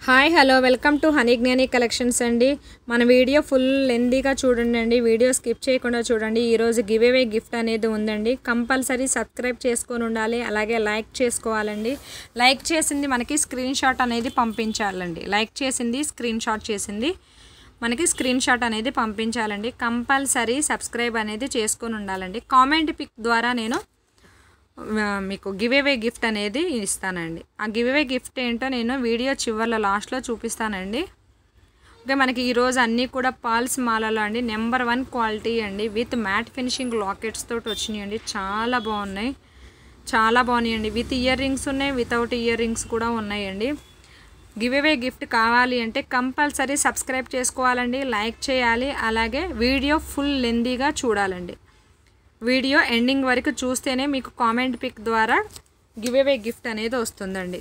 hi hello welcome to honey Gnani collections అండి మన video full లెందీగా చూడండి అండి వీడియో స్కిప్ చేయకుండా చూడండి ఈరోజు గివ్ అవే గిఫ్ట్ అనేది ఉందండి కంపల్సరీ సబ్స్క్రైబ్ చేసుకొని ఉండాలి అలాగే లైక్ చేసుకోవాలండి లైక్ చేసింది మనకి స్క్రీన్ షాట్ అనేది పంపించాలండి లైక్ చేసింది స్క్రీన్ షాట్ చేసింది మనకి స్క్రీన్ షాట్ అనేది పంపించాలండి కంపల్సరీ సబ్స్క్రైబ్ అనేది చేసుకొని ఉండాలండి కామెంట్ పిక్ ద్వారా నేను ఆ, మీకు గివ్ అవే గిఫ్ట్ అనేది ఇస్తానండి ఆ గివ్ అవే గిఫ్ట్ ఏంటో నేను వీడియో చివరిలో లాస్ట్లో చూపిస్తానండి ఓకే మనకి ఈరోజు అన్నీ కూడా పాల్స్ మాలలో అండి నెంబర్ వన్ క్వాలిటీ అండి విత్ మ్యాట్ ఫినిషింగ్ లాకెట్స్ తోటి వచ్చినాయండి చాలా బాగున్నాయి చాలా బాగున్నాయండి విత్ ఇయర్ రింగ్స్ ఉన్నాయి వితౌట్ ఇయర్ రింగ్స్ కూడా ఉన్నాయండి గివ్ అవే గిఫ్ట్ కావాలి అంటే కంపల్సరీ సబ్స్క్రైబ్ చేసుకోవాలండి లైక్ చేయాలి అలాగే వీడియో ఫుల్ లెందీగా చూడాలండి వీడియో ఎండింగ్ వరకు చూస్తేనే మీకు కామెంట్ పిక్ ద్వారా గివ్ అవే గిఫ్ట్ అనేది వస్తుందండి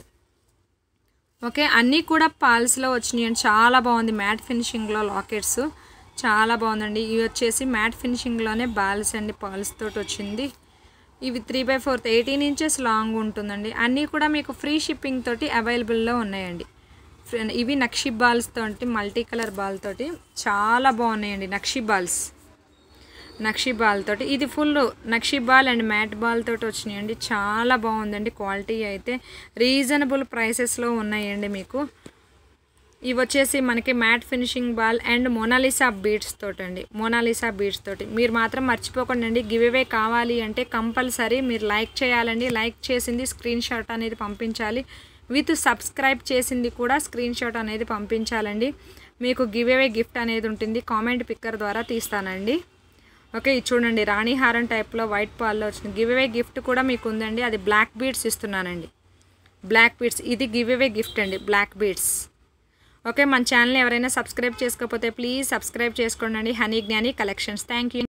ఓకే అన్నీ కూడా పాల్స్లో వచ్చినాయి అండి చాలా బాగుంది మ్యాట్ ఫినిషింగ్లో లాకెట్స్ చాలా బాగుందండి ఇవి వచ్చేసి మ్యాట్ ఫినిషింగ్లోనే బాల్స్ అండి పాల్స్ తోటి వచ్చింది ఇవి three by fourth eighteen inches long ఉంటుందండి అన్నీ కూడా మీకు ఫ్రీ షిప్పింగ్ తోటి అవైలబుల్లో ఉన్నాయండి ఫ్రె- ఇవి నక్షి బాల్స్ తోటి మల్టీ కలర్ బాల్ తోటి చాలా బాగున్నాయండి నక్షి బాల్స్ నక్షి బాల్ తోటి ఇది full nakshi ball and matte ball తోటి వచ్చినాయండి చాలా బాగుందండి క్వాలిటీ అయితే రీజనబుల్ ప్రైసెస్లో ఉన్నాయండి మీకు ఇవి వచ్చేసి మనకి matte finishing ball and Mona Lisa beads తోటి అండి మోనాలిసా బీడ్స్ తోటి మీరు మాత్రం మర్చిపోకండి అండి గివ్ అవే కావాలి అంటే కంపల్సరీ మీరు లైక్ చేయాలండి లైక్ చేసింది స్క్రీన్ షాట్ అనేది పంపించాలి విత్ సబ్స్క్రైబ్ చేసింది కూడా స్క్రీన్ షాట్ అనేది పంపించాలండి మీకు గివ్ అవే గిఫ్ట్ అనేది ఉంటుంది కామెంట్ పిక్కర్ ద్వారా తీస్తానండి ఓకే ఇది చూడండి రాణి హారం టైప్లో వైట్ పాల్లో వచ్చింది గివ్ అవే గిఫ్ట్ కూడా మీకు ఉందండి అది బ్లాక్ బీడ్స్ ఇస్తున్నానండి బ్లాక్ బీడ్స్ ఇది గివ్ అవే గిఫ్ట్ అండి బ్లాక్ బీడ్స్ ఓకే మన ఛానల్ ఎవరైనా సబ్స్క్రైబ్ చేసుకోకపోతే ప్లీజ్ సబ్స్క్రైబ్ చేసుకోండి honey Gnani collections thank you